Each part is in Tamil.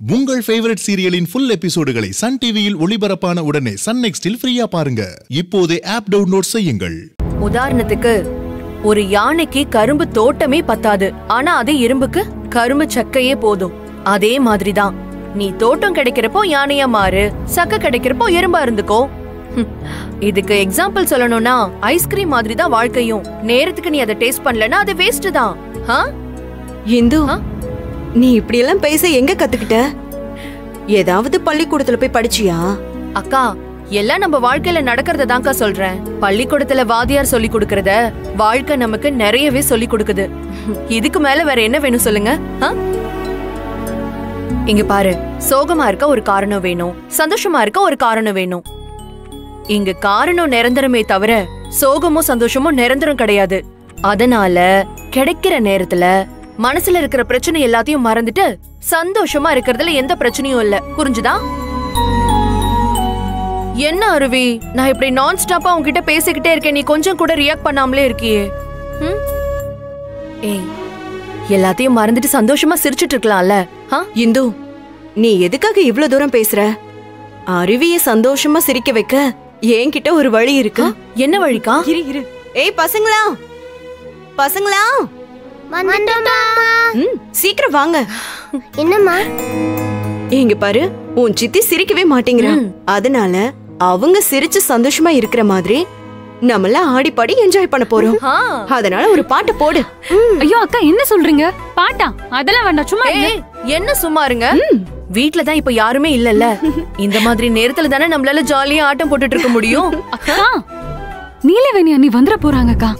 உங்கள் ஃபேவரட் சீரியலின் ஃபுல் எபிசோடுகளை சன் டிவியில் ஒளிபரப்பான உடனே சன் நெக்ஸ்டில் ஃப்ரீயா பாருங்க இப்போதே ஆப் டவுன்லோட் செய்யுங்கள் உதாரணத்துக்கு ஒரு யானைக்கு கரும்பு தோட்டமே பத்தாது ஆனா அதே இரும்புக்கு கரும்பு சக்கையே போதும் அதே மாதிரிதான் நீ தோட்டம் கிடைக்கிறப்போ யானையா மாறு சக்க கிடைக்கிறப்போ எறும்பா இருந்துக்கோ ஹம், இதுக்கு எக்ஸாம்பிள் சொல்லணும்னா ஐஸ்கிரீம் மாதிரி தான் வாழ்க்கையும் நேரத்துக்கு நீ அதை டேஸ்ட் பண்ணலனா அது வேஸ்ட் தான் ஆ? இந்து ஆ? நீ இப்படி எல்லாம் பேச எங்க கத்துக்கிட்ட ஏதாவது பள்ளிக்கூடத்துல போய் படிச்சியா அக்கா எல்லாம் நம்ம வாழ்க்கையில நடக்கிறத தான்க்கா சொல்றேன் பள்ளிக்கூடத்துல வாதியார் சொல்லி கொடுக்கறத வாழ்க்கை நமக்கு நிறையவே சொல்லி கொடுக்குது இதுக்கு மேல வேற என்ன வேணும் சொல்லுங்க ஆ? இங்க பாரு சோகமா இருக்க ஒரு காரணம் வேணும் சந்தோஷமா இருக்க ஒரு காரணம் வேணும் இங்க காரணம் நிரந்தரமே தவிர சோகமும் சந்தோஷமும் நிரந்தரம் கிடையாது அதனால கிடைக்கிற நேரத்துல மனசுல இருக்கிற பிரச்சனை எல்லாத்தையும் மறந்துட்டு சந்தோஷமா இருக்கிறதுல எந்த பிரச்சனையும் இல்ல புரிஞ்சுதா என்ன அருவி நான் இப்படி நான் ஸ்டாப்பா உன்கிட்ட பேசிக்கிட்டே இருக்கேன் நீ கொஞ்சம் கூட ரியாக்ட் பண்ணாமலே இருக்கியே ம்? ஏய் எல்லாத்தையும் மறந்துட்டு சந்தோஷமா சிரிச்சிட்டு இருக்கலாம்ல ஆ? இந்து நீ எதுக்காக இவ்ளோ தூரம் பேசுற அருவிய சந்தோஷமா சிரிக்க வைக்க என்கிட்ட ஒரு வழி இருக்கு என்ன வழிக்கா இரு இரு ஏய் பசங்களா பசங்களா வந்துட்டோம்மா ம் சீக்கிரம் வாங்க என்னம்மா இங்க பாரு உன் சித்தி சிரிக்கவே மாட்டேங்கிறா ம். அதனால அவங்க சிரிச்சு சந்தோஷமா இருக்கிற மாதிரி நம்மள ஆடி பாடி என்ஜாய் பண்ண போறோம் ஆ. அதனால ஒரு பாட்டு போடு ஐயோ அக்கா என்ன சொல்றீங்க பாட்டா அதெல்லாம் வேண்டாம் சும்மா இருங்க. ஏய் என்ன சும்மா இருங்க வீட்ல தான் இப்ப யாருமே இல்லல்ல இந்த மாதிரி நேரத்துல தானே நம்மளால ஜாலியா ஆட்டம் போட்டுட்டு இருக்க முடியும் அக்கா நீலவேணி அண்ணி வந்துட போறாங்க அக்கா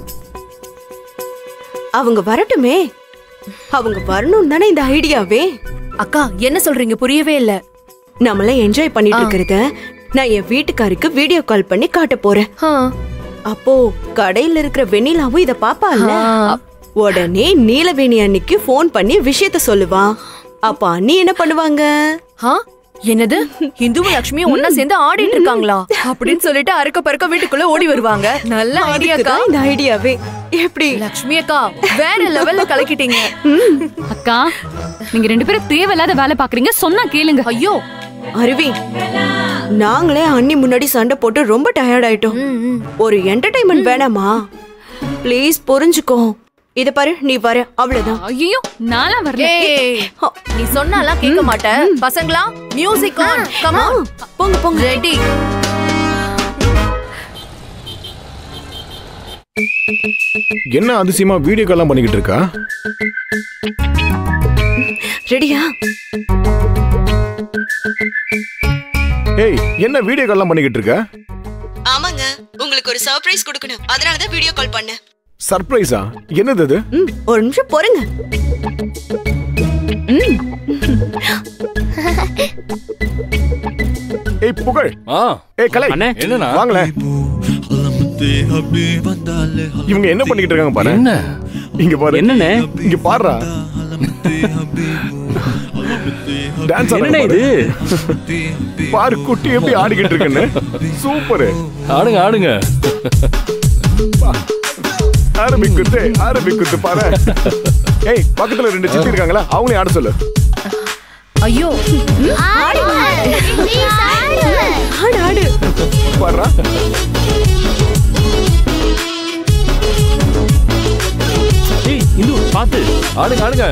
அவங்க வரட்டுமே அவங்க வரணும் தானே இந்த ஐடியாவே அக்கா என்ன சொல்றீங்க புரியவே இல்ல நம்மள என்ஜாய் பண்ணிட்டு இருக்கிறத நான் என் வீட்டுக்காருக்கு வீடியோ கால் பண்ணி காட்ட போறேன் ஆ. அப்போ கடையில இருக்கிற வெண்ணிலாவும் இத பாப்பால ஆ. உடனே நீலவேணி அன்னைக்கு ஃபோன் பண்ணி விஷயத்த சொல்லுவான் அப்ப அண்ணி என்ன பண்ணுவாங்க ஆ? என்னது இந்துவும் லட்சுமியும் ஒன்னா சேர்ந்து ஆடிட்டு இருக்காங்களா அப்படின்னு சொல்லிட்டு அறுக்க பறக்க வீட்டுக்குள்ள ஓடி வருவாங்க நல்ல ஐடியாக்கா அதுக்குதான் இந்த ஐடியாவே எப்படி லட்சுமி அக்கா வேற லெவல்ல கலக்கிட்டீங்க அக்கா நீங்க ரெண்டு பேரும் தேவையில்லாத வேலை பாக்குறீங்க சொன்னா கேளுங்க ஐயோ அருவி நாங்களே அண்ணி முன்னாடி சண்டை போட்டு ரொம்ப டயர்ட் ஆயிட்டோம் ம், ம். ஒரு என்டர்டைன்மெண்ட் வேணாமா ப்ளீஸ் புரிஞ்சுக்கோ இத பாரு நீ வர அவ்வளவுதான் ஐயோ நான்லாம் வரல ஏய் நீ சொன்னாலாம் கேட்க மாட்ட பசங்களா மியூசிக் ஆன் கம் ஆன் போங்க போங்க ரெடி என்ன அதிசயமா வீடியோ கால்லாம் பண்ணிக்கிட்டு இருக்கா ரெடியா ஏய் என்ன வீடியோ கால்லாம் பண்ணிக்கிட்டு இருக்க ஆமாங்க உங்களுக்கு ஒரு சர்ப்ரைஸ் கொடுக்கணும் அதனாலதான் வீடியோ கால் பண்ணேன் சர்ப்ரைஸா என்னது அது ம் ஒரு நிமிஷம் பொறுங்க ஏய் புகழ் ஆ ஏய் கலை அண்ணே என்னண்ணா வாங்களே இவங்க என்ன பண்ணிக்கிட்டு இருக்காங்க பாரு என்ன இங்க பாரு என்னண்ணே இங்க பாருடா டான்ஸ் என்னண்ணே இது பாரு குட்டி எப்படி ஆடிக்கிட்டு இருக்குன்னு சூப்பர் ஆடுங்க ஆடுங்க ஆரம்பிக்குது ஆரம்பிக்குது பாரு ஏய் பக்கத்துல ரெண்டு சித்தி இருக்காங்களா அவங்களையும் ஆட சொல்லு ஐயோ ஆடு ஆடு பாருடா ஏய் இந்து பாத்து ஆடுங்க ஆடுங்க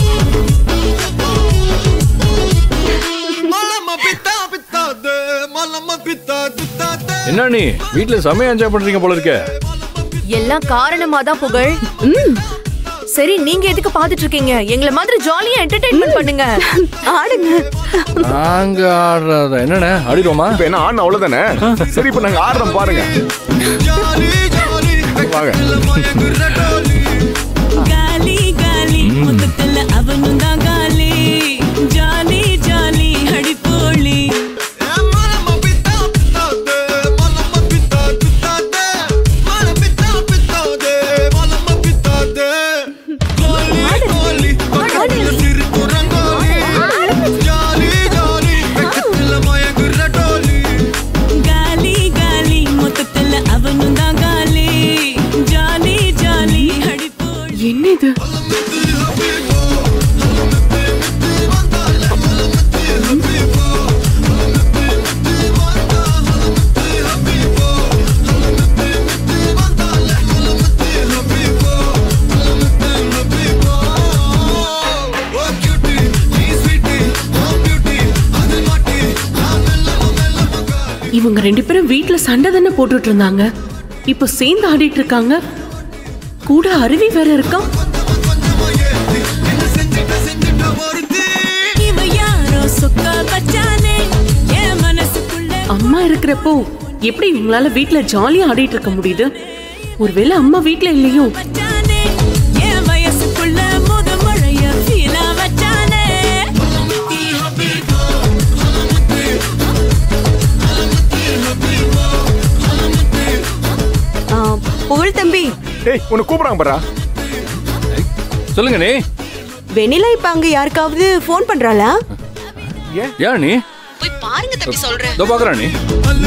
என்ன நீ வீட்ல செமையா என்ஜாய் பண்றீங்க போல இருக்க எல்லாம் காரணமா தான் புகழ் சரி நீங்க எதுக்கு பாத்துட்டு இருக்கீங்க எங்கள மாதிரி ஜாலியா என்டர்டெயின்மெண்ட் பண்ணுங்க ஆடுங்க நாங்க ஆடுறதா என்னண்ணே ஆடிடுவோமா இப்ப என்ன ஆடணும் அவ்வளவுதானே சரி இப்ப நாங்க ஆடுறோம் பாருங்க வாங்க ಗಾಲಿ ಗಾಲಿ ಮೊತ್ತಲ್ಲ ಅವನುಂದ ಗಾಲಿ ಜಾಲಿ ಜಾಲಿ ಹಡಿಪೋಳಿ ಗಾಲಿ ಗಾಲಿ ಮೊತ್ತಲ್ಲ ಅವನುಂದ ಗಾಲಿ ಜಾಲಿ ಜಾಲಿ ಹಡಿ இவங்க ரெண்டு பேரும் வீட்ல சண்டை தானே போட்டுட்டு இருந்தாங்க இப்போ சேர்ந்து ஆடிட்டு இருக்காங்க கூட அருவி வேற இருக்கான் இவ யாரோ சொக்க வச்சானே என் மனசுக்குள்ள அம்மா இருக்கிறப்போ எப்படி இவங்களால வீட்ல ஜாலியா ஆடிட்டு இருக்க முடியுது ஒருவேளை அம்மா வீட்ல இல்லையோ வச்சானே என் வயசுக்குள்ள முத மழைய ஃபீலா வச்சானே ஆ, புகழ் தம்பி ஏய் உன்னை கூப்பிடுறாங்க பாரா சொல்லுங்க நீ வெண்ணிலா இப்ப அங்க யாருக்காவது ஃபோன் பண்றாளா ஏன் நீ போய் பாருங்க தம்பி சொல்றேன் இதோ பாக்குறா நீ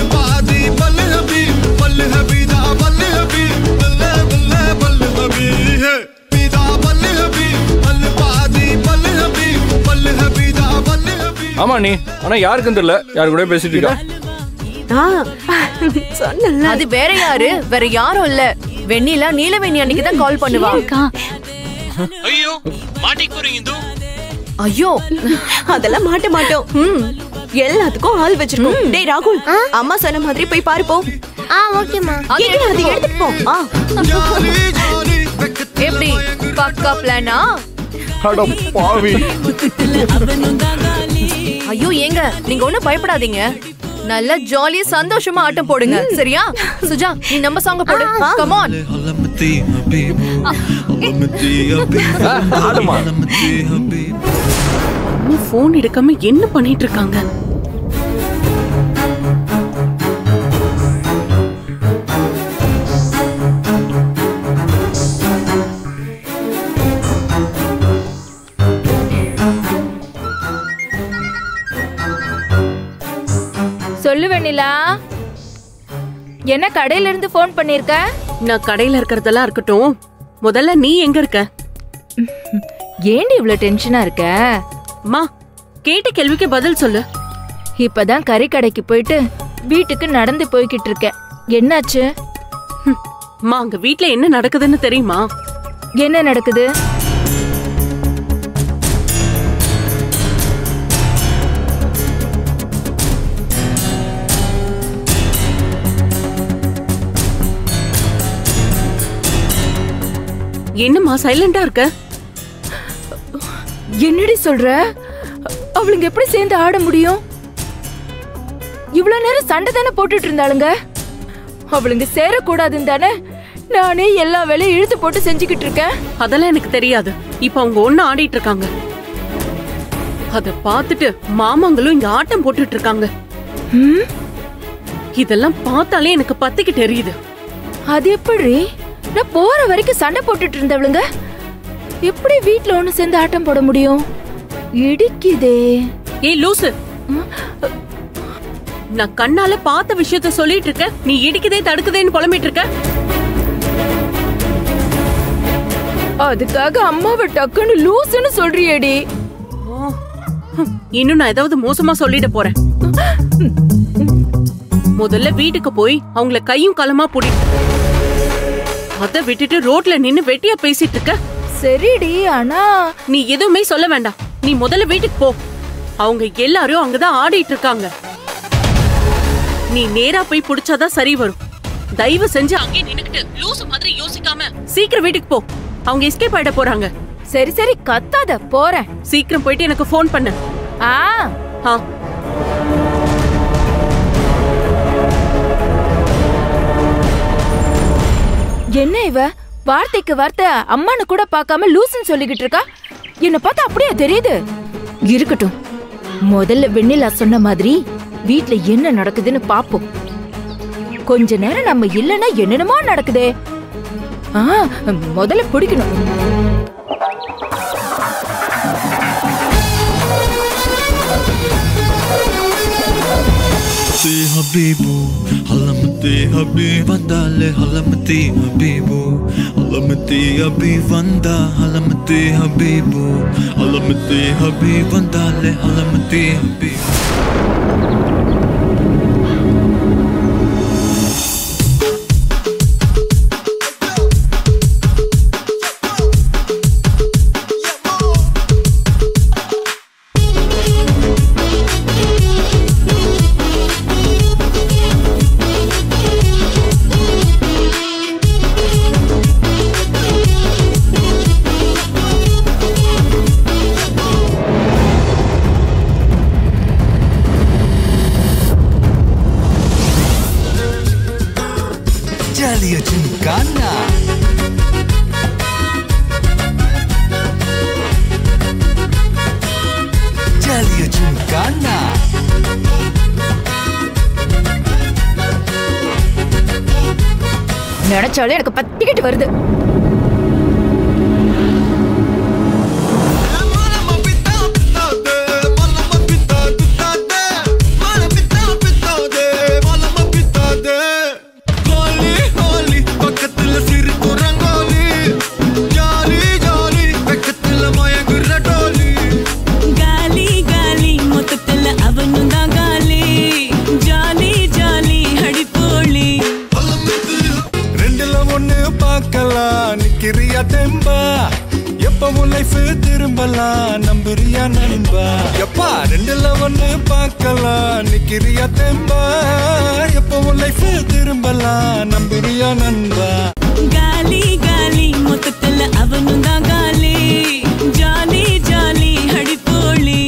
ஆமா நீ ஆனா யாருக்கும் தெரியல யாரு கூட பேசிட்டு இருக்கா ஆ, சொன்னல அது வேற யாரு வேற யாரும் இல்ல வெண்ணிலா நீலவேணி அன்னைக்கு தான் கால் பண்ணுவா அக்கா ஐயோ அதெல்லாம் மாட்ட மாட்டோம் ம், எல்லாத்துக்கும் ஆள் வச்சிருக்கோம் டேய் ராகுல் அம்மா சொன்ன மாதிரி போய் பாரு போ ஆ ஓகேம்மா ஏய், அதை எடுத்துட்டு போ ஆ. எப்படி பக்கா பிளானா அட பாவி அவனும் தான் காலி ஐயோ ஏங்க நீங்க ஒண்ணும் பயப்படாதீங்க நல்லா ஜாலியா சந்தோஷமா ஆட்டம் போடுங்க சரியா சுஜா நீ நம்ம சாங்க போடு கமான் ஆடுமா அம்மா போன் எடுக்காம என்ன பண்ணிட்டு இருக்காங்க சொல்லு வெண்ணிலா என்ன கடையில இருந்து ஃபோன் பண்ணிருக்க நான் கடையில இருக்கிறதெல்லாம் இருக்கட்டும் முதல்ல நீ எங்க இருக்க ஏண்டி இவ்ளோ டென்ஷனா இருக்க அம்மா கேட்ட கேள்விக்கு பதில் சொல்லு இப்பதான் கறி கடைக்கு போயிட்டு வீட்டுக்கு நடந்து போய்கிட்டு இருக்கேன் என்னாச்சு அம்மா அங்க வீட்ல என்ன நடக்குதுன்னு தெரியுமா என்ன நடக்குது என்னம்மா சைலண்டா இருக்க என்னடி சொல்ற அவளுங்க எப்படி சேர்ந்து ஆட முடியும் இவ்வளவு நேரம் சண்டை தானே போட்டுட்டு இருந்தாளுங்க அவளுங்க சேரக்கூடாதுன்னு தானே நானே எல்லா வேலையும் இழுத்து போட்டு செஞ்சுக்கிட்டு இருக்கேன் அதெல்லாம் எனக்கு தெரியாது இப்ப அவங்க ஒண்ணு ஆடிட்டு இருக்காங்க அத பார்த்துட்டு மாமாங்களும் இங்க ஆட்டம் போட்டுட்டு இருக்காங்க ம், இதெல்லாம் பார்த்தாலே எனக்கு பத்திக்கிட்டு எரியுது அது எப்படி நான் போற வரைக்கும் சண்டை போட்டுட்டு இருந்தவளுங்க எப்படி வீட்ல ஒண்ணு சேர்ந்து ஆட்டம் போட முடியும் இடிக்குதே ஏய் லூசு நான் கண்ணால பார்த்த விஷயத்த சொல்லிட்டு இருக்க நீ இடிக்குதே தடுக்குதேன்னு புலம்பிட்டு இருக்க அதுக்காக அம்மாவை டக்குன்னு லூசுன்னு சொல்றியேடி ஓ, ஹம், இன்னும் நான் ஏதாவது மோசமா சொல்லிட போறேன் முதல்ல வீட்டுக்கு போய் அவங்கள கையும் களமா புடி அத விட்டுட்டு ரோட்ல நின்னு வெட்டியா பேசிட்டு இருக்க சரிடி ஆனா நீ எதுவுமே சொல்ல வேண்டாம் நீ முதல்ல வீட்டுக்கு போ அவங்க எல்லாரும் அங்கதான் ஆடிட்டு இருக்காங்க நீ நேரா போய் புடிச்சாதான் சரி வரும் தயவு செஞ்சு அங்கே நின்னுக்கிட்டு லூசு மாதிரி யோசிக்காம சீக்கிரம் வீட்டுக்கு போ அவங்க எஸ்கேப் ஆயிட போறாங்க சரி சரி கத்தாத போறேன் சீக்கிரம் போயிட்டு எனக்கு ஃபோன் பண்ணு ஆ ஆ என்ன இவ வார்த்தைக்கு வார்த்தை அம்மானு கூட பார்க்காம லூசுன்னு சொல்லிக்கிட்டு இருக்கா என்ன பார்த்தா அப்படியே தெரியுது இருக்கட்டும் முதல்ல வெண்ணிலா சொன்ன மாதிரி வீட்ல என்ன நடக்குதுன்னு பாப்போம் கொஞ்ச நேரம் நம்ம இல்லைன்னா என்னென்னமோ நடக்குதே ஆ முதல்ல பிடிக்கணும் حبيبو حلمتي حبيب vandale حلمتي حبيبو حلمتي حبيب vanda حلمتي حبيبو حلمتي حبيب vandale حلمتي حبيب நினைச்சாலே எனக்கு பத்திக்கிட்டு வருது ஹோலி ஹோலி பக்கத்துல சிறு குரங்கோலி ஜாலி ஜாலி பக்கத்துல மயங்குற டோலி காலி காலி மொத்தத்துல அவனும் தான் காலி ஜாலி ஜாலி அடிப்போலி ரெண்டுல ஒண்ணு பார்க்கலாம் நிக்கிறியா தெம்பா எப்பவும் லைஃப் திரும்பலாம் நம்புறியா நண்பா எப்பா ரெண்டுல ஒண்ணு பார்க்கலாம் நிக்கிறியா தெம்பா எப்பவும் லைஃப் திரும்பலாம் நம்புறியா நண்பா காலி காலி மொத்தத்துல அவனும் தான் காலி ஜாலி ஜாலி அடிப்போலி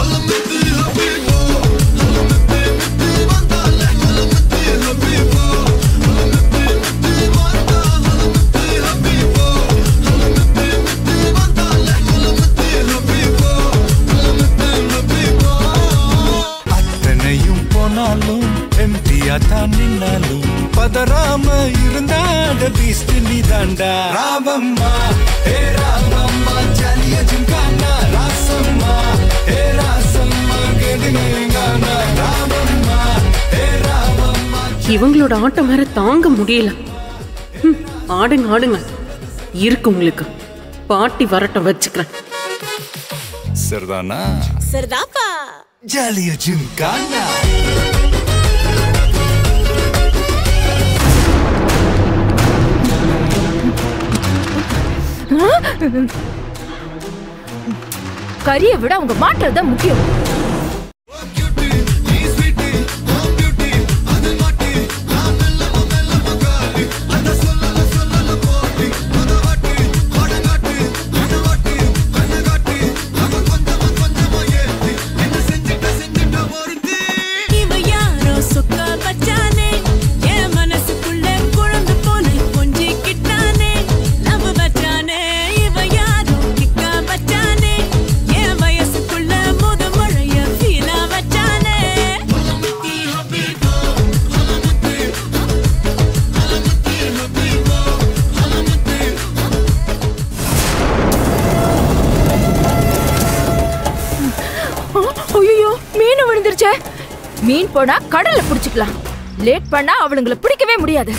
அத்தனையும் போனாலும் எம்டியா தான் நின்னாலும் பதறாம இருந்தாட பீஸ்ட் நீ தாண்டா ராமம்மா ஏ ராமம்மா ஜலிய ஜிங்கானா ராசம்மா ஏ ராசம்மா கெடுங்கானா ராமம்மா ஏ ராமம்மா இவங்களோட ஆட்டம் வேற தாங்க முடியல ஹம், ஆடுங்க ஆடுங்க இருக்கு உங்களுக்கு பாட்டி வரட்டும் வச்சுக்கிறேன் சரிதானா சரிதாப்பா ஜலிய ஜிங்கானா கறியை விட அவங்க மாட்டுறதுதான் முக்கியம் இவ யாரோ சொக்கா வச்சானே என் மனசுக்குள்ள குழந்தை போல கொஞ்சிக்கிட்டானே லவ் வச்சானே இவ யாரோ கிக்கா வச்சானே என் வயசுக்குள்ள முது மழைய ஃபீலா வச்சானே ஐயோ மீன் விழுந்துருச்சே மீன் போனா கடல்ல புடிச்சுக்கலாம் லேட் பண்ணா அவளுங்கள பிடிக்கவே முடியாது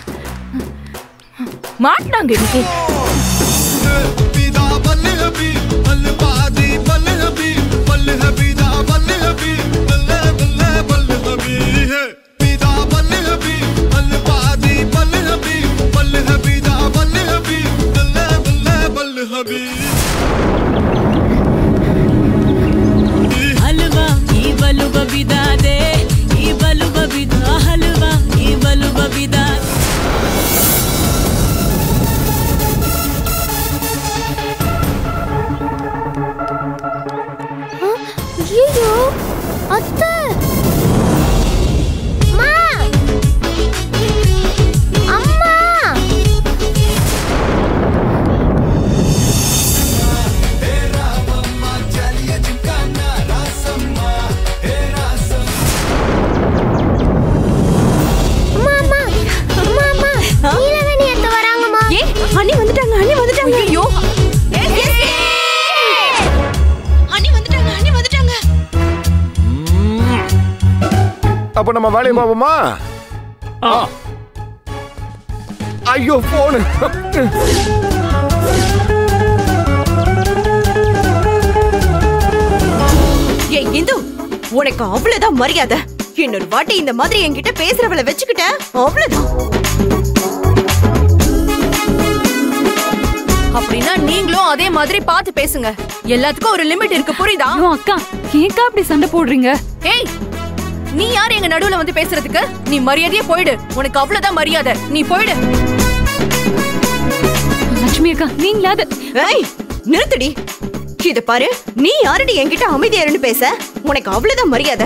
மாட்டினாங்க இன்னைக்கு பிதா பல்லு ஹபி பல்லு பாதி பல்லு ஹபி பல்லு ஹபிதா பல்லு ஹபி பல்ல பல்ல பல்லு ஹபி பிதா பல்லு ஹபி பல்லு பாதி பல்லு ஹபி பல்லு ஹபிதா பல்லு ஹபி பல்ல பல்ல பல்லு ஹபி ಹಲ್ವಾ ಈ ಬಲುಬ ಬಿದಾದೆ ಈ ಬಲುಬ ಬಿದ ಹಲ್ವಾ ಈ ಬಲುಬ ಬಿದಾದೆ ஐயோ அத்தை அம்மா அம்மா அம்மா அம்மா அம்மா அம்மா நீலவேணி அத்தை வராங்கம்மா ஏ அண்ணி வந்துட்டாங்க அண்ணி வந்துட்டாங்க ஐயோ அண்ணி வந்துட்டாங்க அண்ணி வந்துட்டாங்க அப்ப நம்ம வேலையை பார்ப்போமா ஐயோ போனு ஏய் இந்து உனக்கு அவ்வளவுதான் மரியாதை இன்னொரு வாட்டி இந்த மாதிரி என்கிட்ட பேசுறவளை வச்சுக்கிட்ட அவ்வளவுதான் அப்படின்னா நீங்களும் அதே மாதிரி பார்த்து பேசுங்க எல்லாத்துக்கும் ஒரு லிமிட் இருக்கு புரியுதா ஐயோ அக்கா ஏக்கா அப்படி சண்டை போடுறீங்க ஏய் நீ யார் எங்க நடுவுல வந்து பேசுறதுக்கு நீ மரியாதையே போயிடு உனக்கு அவ்வளவுதான் மரியாதை நீ போயிடு லட்சுமி அக்கா நீங்களாவது ஏய் நிறுத்துடி இத பாரு நீ யாரடி என்கிட்ட அமைதியா இருந்து பேச உனக்கு அவ்வளவுதான் மரியாதை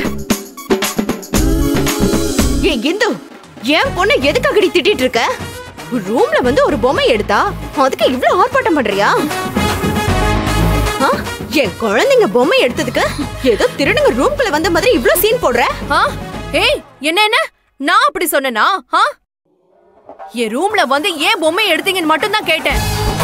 ஏய் இந்து என் பொண்ணு எதுக்காகடி திட்டிட்டு இருக்க ரூம்ல வந்து ஒரு பொம்மை எடுத்தா அதுக்கு இவ்ளோ ஆர்ப்பாட்டம் பண்றியா ஆ? என் குழந்தைங்க பொம்மை எடுத்ததுக்கு ஏதோ திருடுங்க ரூம்குள்ள வந்த மாதிரி இவ்ளோ சீன் போடுற ஆ ஏய் என்ன என்ன நான் அப்படி சொன்னனா ஆ என் ரூம்ல வந்து ஏன் பொம்மை எடுத்தீங்கன்னு மட்டும் தான் கேட்டேன்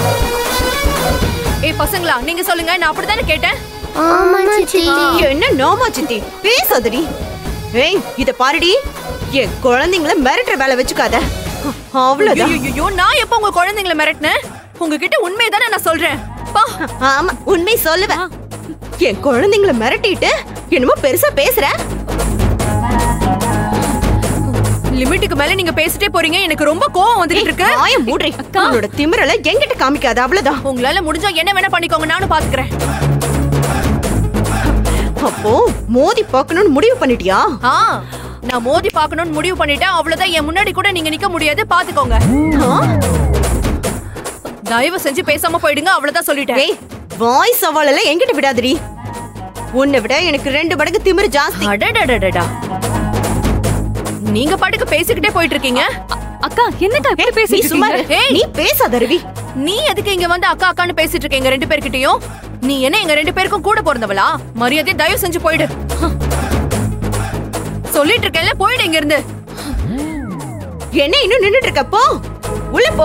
ஏய் பசங்களா நீங்க சொல்லுங்க நான் அப்படித்தானே கேட்டேன் ஆமா சித்தி என்ன நோமா சித்தி பேசாதடி ஏய் இத பாருடி என் குழந்தைங்கள மிரட்டுற வேலை வச்சுக்காத அவ்வளவுதான் ஐயோ நான் எப்ப உங்க குழந்தைங்களை மிரட்டினேன் உங்ககிட்ட உண்மையை தானே நான் சொல்றேன் பா ஆமா உண்மை சொல்லுவேன் என் குழந்தைங்கள மிரட்டிட்டு என்னமோ பெருசா பேசுற லிமிட்டுக்கு மேல நீங்க பேசிட்டே போறீங்க எனக்கு ரொம்ப கோவம் வந்துட்டு இருக்கு வாய மூடுறி உன்னோட திமிரல என்கிட்ட காமிக்காத அவ்வளவுதான் உங்களால முடிஞ்சா என்ன வேணா பண்ணிக்கோங்க நானும் பாத்துக்கிறேன் அப்போ மோதி பார்க்கணும்னு முடிவு பண்ணிட்டியா ஆ நான் மோதி பார்க்கணும்னு முடிவு பண்ணிட்டேன் அவ்வளவுதான் என் முன்னாடி கூட நீங்க நிக்க முடியாது பாத்துக்கோங்க தயவு செஞ்சு பேசாம போயிடுங்க அவ்வளவுதான் சொல்லிட்டேன் ஏய் வாய் சவால் எல்லாம் என்கிட்ட விடாதடி உன்னை விட எனக்கு ரெண்டு மடங்கு திமிரு ஜாஸ்தி அடடடடடா நீங்க பாட்டுக்கு பேசிக்கிட்டே போயிட்டு இருக்கீங்க அக்கா என்னக்கா இப்படி நீ பேசிட்டு சும்மா இருக்கீங்க இரு. நீ பேசாத ரவி நீ எதுக்கு இங்க வந்து அக்கா அக்கான்னு பேசிட்டு இருக்கீங்க ரெண்டு பேர்கிட்டயும் நீ என்ன எங்க ரெண்டு பேருக்கும் கூட பிறந்தவளா மரியாதை தயவு செஞ்சு போயிடு சொல்லிட்டு இருக்கேன்ல போயிடு இங்க இருந்து என்ன இன்னும் நின்னுட்டு இருக்க போ உள்ள போ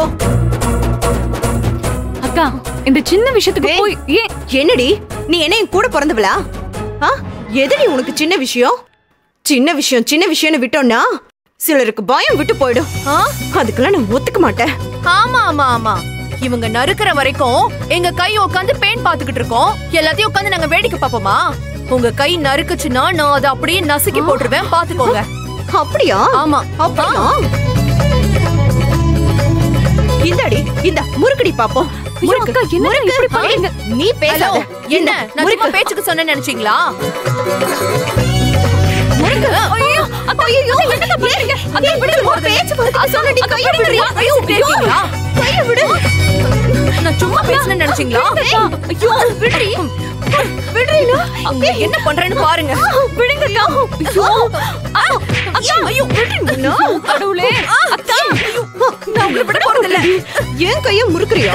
அக்கா இந்த சின்ன விஷயத்துக்கு ஏய். போய் ஏன் என்னடி நீ என்ன என் கூட பிறந்தவளா ஆ எதுடி உனக்கு சின்ன விஷயம் சின்ன விஷயம் சின்ன விஷயம்னு விட்டோம்னா சிலருக்கு பயம் விட்டு போயிடும் ஆ? அதுக்கெல்லாம் நான் ஒத்துக்க மாட்டேன் ஆமா ஆமா ஆமா இவங்க நறுக்கிற வரைக்கும் எங்க கை உட்காந்து பேன் பாத்துக்கிட்டு இருக்கோம் எல்லாத்தையும் உட்காந்து நாங்க வேடிக்கை பாப்போமா உங்க கை நறுக்குச்சுன்னா நான் அதை அப்படியே நசுக்கி போட்டுருவேன் பாத்துக்கோங்க அப்படியா ஆமா அப்படியா இந்தாடி இந்த முறுக்கடி பாப்போம் ஐயோ, அக்கா, என்னக்கா இப்படி பண்றீங்க? நீ ஹலோ பேசாத என்ன இந்த நான் சும்மா முறுக்கு பேச்சுக்கு சொன்னேன்னு நினைச்சீங்களா முறுக்கு ஐயோ அக்கா ஐயோ என்னக்கா பண்றீங்க அக்கா ஏய், விடுங்க உன் பேச்சு பாருங்க. ஆ, சொல்லுடி, அக்கா, கையை விடுடி. விடுறியா? பேசிட்டே ஐயோ, இருக்கீங்களா? கையை விடு நான் சும்மா பேசுனேன்னு நினைச்சீங்களா ஐயோ விடுறி விடுறீங்களா அங்க என்ன பண்றேன்னு பாருங்க விடுங்கக்கா ஐயோ ஆ, அக்கா ஐயோ விடுங்க கடவுளே அக்கா நான் உங்களை விட போறது இல்ல ஏன் கைய முறுக்குறியா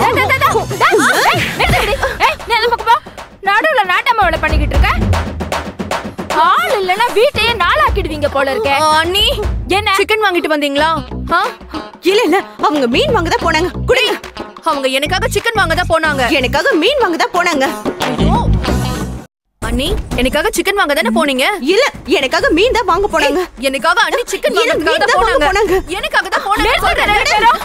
நடுவுல நாட்டாம வேலை பண்ணிக்கிட்டு இருக்க ஆள் இல்லனா வீட்டையே நாளாக்கிடுவீங்க போல இருக்க ஆ, அண்ணி என்ன சிக்கன் வாங்கிட்டு வந்தீங்களா ஆ? இல்ல இல்ல அவங்க மீன் வாங்க தான் போனாங்க குடுங்க அவங்க எனக்காக சிக்கன் வாங்க தான் போனாங்க எனக்காக மீன் வாங்க தான் போனாங்க ஐயோ. அண்ணி எனக்காக சிக்கன் வாங்க தானே போனீங்க இல்ல எனக்காக மீன் தான் வாங்க போனாங்க எனக்காக அண்ணி சிக்கன் இல்ல, வாங்குறதுக்காக மீன் தான் தான் வாங்க போனாங்க போனாங்க. எனக்காக தான் போனாங்க நிறுத்துங்க, சொல்றேன். ரெண்டு பேரும்.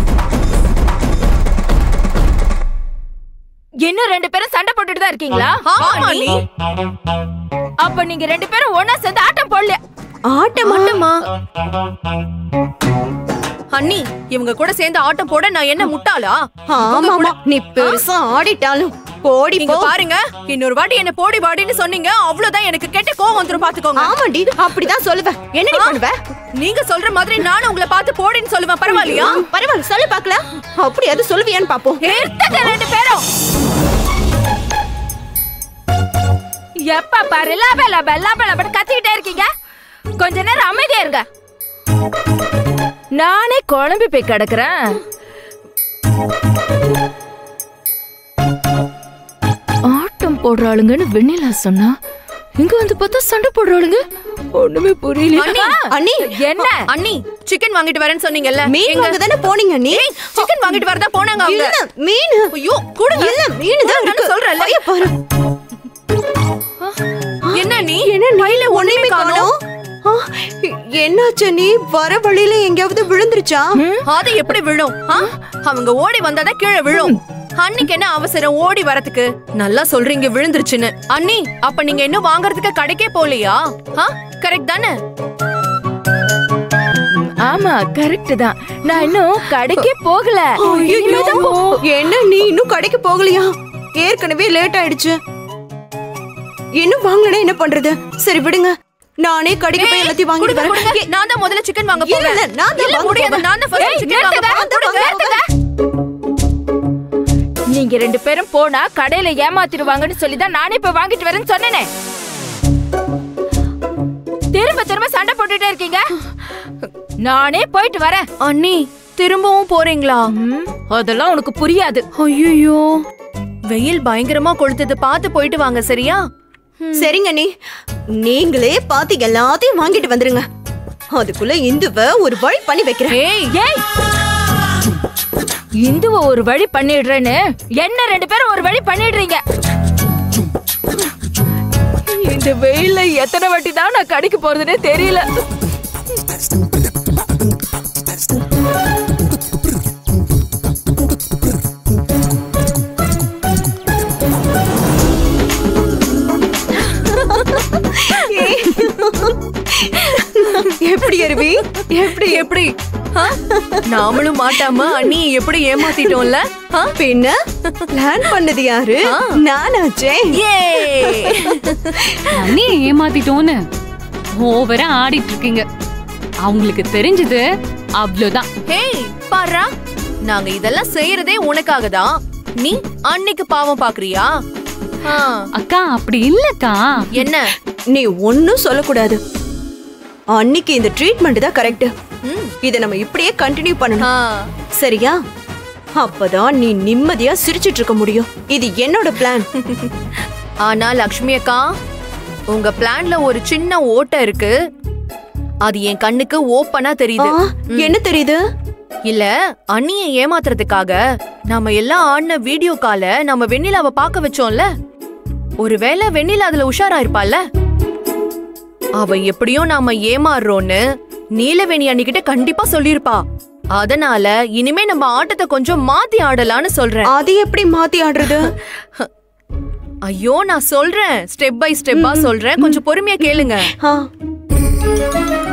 இன்னும் ரெண்டு பேரும் சண்டை போட்டுட்டு தான் இருக்கீங்களா ஆமா அண்ணி அப்ப நீங்க ரெண்டு பேரும் ஒண்ணா சேர்ந்து ஆட்டம் போடல ஆட்டம் மட்டுமா அண்ணி இவங்க கூட சேர்ந்து ஆட்டம் போட நான் என்ன முட்டாளா ஆமா ஆமா நீ பெருசா ஆடிட்டாலும் போடி நீங்க போ பாருங்க இன்னொரு வாட்டி என்ன போடி பாடின்னு சொன்னீங்க அவ்வளவுதான் எனக்கு கெட்ட கோவம் வந்துரும் பாத்துக்கோங்க ஆமாடி அப்படிதான் சொல்லுவேன் என்னடி பண்ணுவ நீங்க சொல்ற மாதிரி நானும் உங்களை பார்த்து போடின்னு சொல்லுவேன் பரவாயில்லையா பரவாயில்ல சொல்லு பாக்கலாம் அப்படி அது சொல்லுவியான்னு பாப்போம் நிறுத்துங்க ரெண்டு பேரும் எப்ப பாரு லப லப லப லபன்னு கத்திக்கிட்டே இருக்கீங்க கொஞ்ச நேரம் அமைதியா இருங்க நானே குழம்பி போய் கிடக்குறேன் ஆட்டம் போடுறாளுங்கன்னு வெண்ணிலா சொன்னா இங்க வந்து பார்த்தா சண்டை போடுறாளுங்க ஒண்ணுமே புரியல அண்ணி, அண்ணி என்ன அண்ணி சிக்கன் வாங்கிட்டு வரேன்னு சொன்னீங்கல்ல மீன் எங்க? வாங்க தானே போனீங்க நீ சிக்கன் வாங்கிட்டு வரதா போனாங்க அவங்க இல்ல மீன் ஐயோ கொடுங்க இல்ல மீன் தான் நான் இருக்கு சொல்றேன்ல. கைய பாரு என்ன நீ என்ன கையில ஒண்ணுமே காணோம் ஆ, என்னாச்சு நீ வர வழியில எங்கேயாவது விழுந்துருச்சா அது எப்படி விழும் ஆ? அவங்க ஓடி வந்தாதான் கீழே விழும் அன்னைக்கு என்ன அவசரம் ஓடி வரதுக்கு நல்லா சொல்றீங்க விழுந்துருச்சுன்னு அண்ணி அப்ப நீங்க இன்னும் வாங்குறதுக்கு கடைக்கே போகலையா கரெக்ட் தானே ஆமா கரெக்ட் தான் நான் இன்னும் கடைக்கே போகல ஐயோ, என்ன நீ இன்னும் கடைக்கு போகலையா ஏற்கனவே லேட் ஆயிடுச்சு இன்னும் வாங்கலனா என்ன பண்றது சரி விடுங்க நானே கடைக்கு போய் எல்லாத்தையும் வாங்கிட்டு கொடுங்க, வரேன் கொடுங்க. நான் தான் முதல்ல சிக்கன் வாங்க இல்ல, போறேன் இல்ல, நான் தான் இல்ல, வாங்க முடியாது போவேன். நான் தான் first ஏய், chicken வாங்க நிறுத்துங்க, போறேன். கொடுங்க. நிறுத்துங்க. நீங்க ரெண்டு பேரும் போனா கடையில ஏமாத்திடுவாங்கன்னு சொல்லி தான் நானே இப்ப வாங்கிட்டு வரேன்னு சொன்னேனே திரும்ப திரும்ப சண்டை போட்டுட்டே இருக்கீங்க நானே போயிட்டு வரேன் அண்ணி திரும்பவும் போறீங்களா ம், அதெல்லாம் உனக்கு புரியாது ஐயோ வெயில் பயங்கரமா கொளுத்துது பார்த்து போயிட்டு வாங்க சரியா சரிங்க நீ நீங்களே பாத்து எல்லாத்தையும் வாங்கிட்டு வந்துருங்க அதுக்குள்ள இந்துவ ஒரு வழி பண்ணி வைக்கிறேன் ஏய் ஏய் இந்துவ ஒரு வழி பண்ணிடுறேன்னு என்ன ரெண்டு பேரும் ஒரு வழி பண்ணிடுறீங்க இந்த வெயில்ல எத்தனை வாட்டி தான் நான் கடைக்கு போறதுனே தெரியல எப்படி அருவி எப்படி எப்படி ஆ? நாமளும் மாட்டாம அண்ணி எப்படி ஏமாத்திட்டோம்ல ஆ? பின்ன பிளான் பண்ணது யாரு நானாச்சே ஏ அண்ணி ஏமாத்திட்டோன்னு ஓவரா ஆடிட்டு இருக்கீங்க அவங்களுக்கு தெரிஞ்சது அவ்வளவுதான் ஹேய் பாரா நாங்க இதெல்லாம் செய்யறதே உனக்காக தான் நீ அன்னைக்கு பாவம் பாக்குறியா ஆ, அக்கா அப்படி இல்லக்கா என்ன நீ ஒன்னும் சொல்லக்கூடாது அன்னைக்கு இந்த ட்ரீட்மெண்ட் தான் கரெக்ட் ம். இத நம்ம இப்படியே கண்டினியூ பண்ணணும் ஆ, சரியா அப்பதான் நீ நிம்மதியா சிரிச்சிட்டு இருக்க முடியும் இது என்னோட பிளான் ஆனா லக்ஷ்மி அக்கா உங்க பிளான்ல ஒரு சின்ன ஓட்டை இருக்கு அது என் கண்ணுக்கு ஓப்பனா தெரியுது என்ன தெரியுது இல்ல அண்ணிய ஏமாத்துறதுக்காக நாம எல்லாம் ஆடின வீடியோ கால நம்ம வெண்ணிலாவை பார்க்க வச்சோம்ல ஒருவேளை வெண்ணிலா அதுல உஷாரா இருப்பால்ல அவ எப்படியோ நாம ஏமாறுறோன்னு நீலவேணி அன்னிக்கிட்ட கண்டிப்பா சொல்லிருப்பா அதனால இனிமே நம்ம ஆட்டத்தை கொஞ்சம் மாத்தி ஆடலான்னு சொல்றேன் அது எப்படி மாத்தி ஆடுறது ஐயோ நான் சொல்றேன் ஸ்டெப் பை ஸ்டெப்பா சொல்றேன் கொஞ்சம் பொறுமையா கேளுங்க ஆ